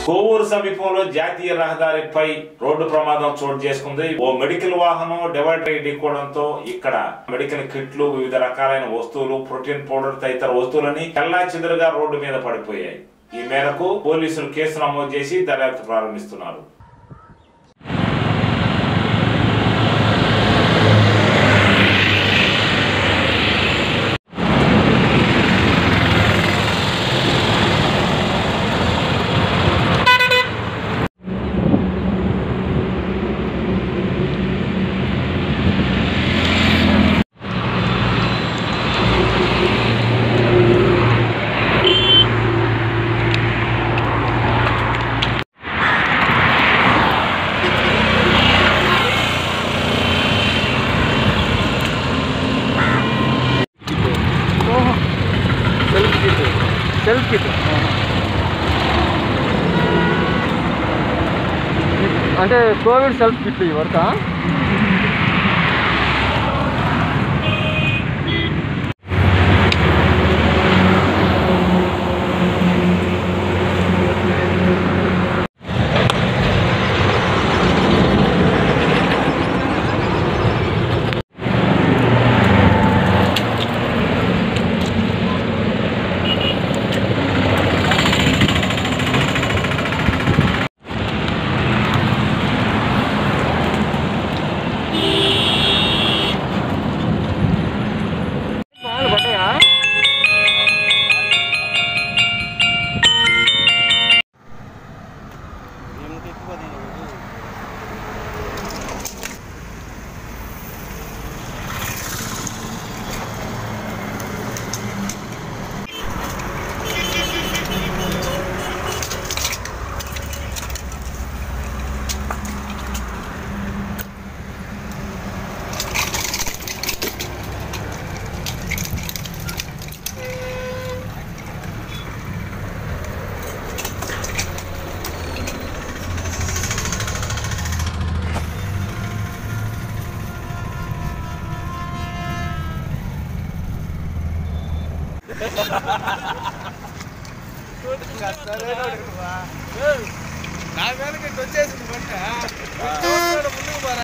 కోవూరు సమీపంలో జాతీయ రహదారిపై రోడ్డు ప్రమాదం చోటు చేసుకుంది ఓ మెడికల్ వాహనం డివైడర్ ఢీకోవడంతో ఇక్కడ మెడికల్ కిట్లు వివిధ రకాలైన వస్తువులు ప్రోటీన్ పౌడర్ తదితర వస్తువులని కల్లా చెదురుగా రోడ్డు మీద పడిపోయాయి ఈ మేరకు పోలీసులు కేసు నమోదు చేసి దర్యాప్తు ప్రారంభిస్తున్నారు సెల్ఫ్ కిట్ సెల్ఫ్ కిట్ అంటే కోవిడ్ సెల్ఫ్ కిట్లు ఇవి వరకా మామూలు పడ్డాయా నా వెనక వచ్చేసింది పంట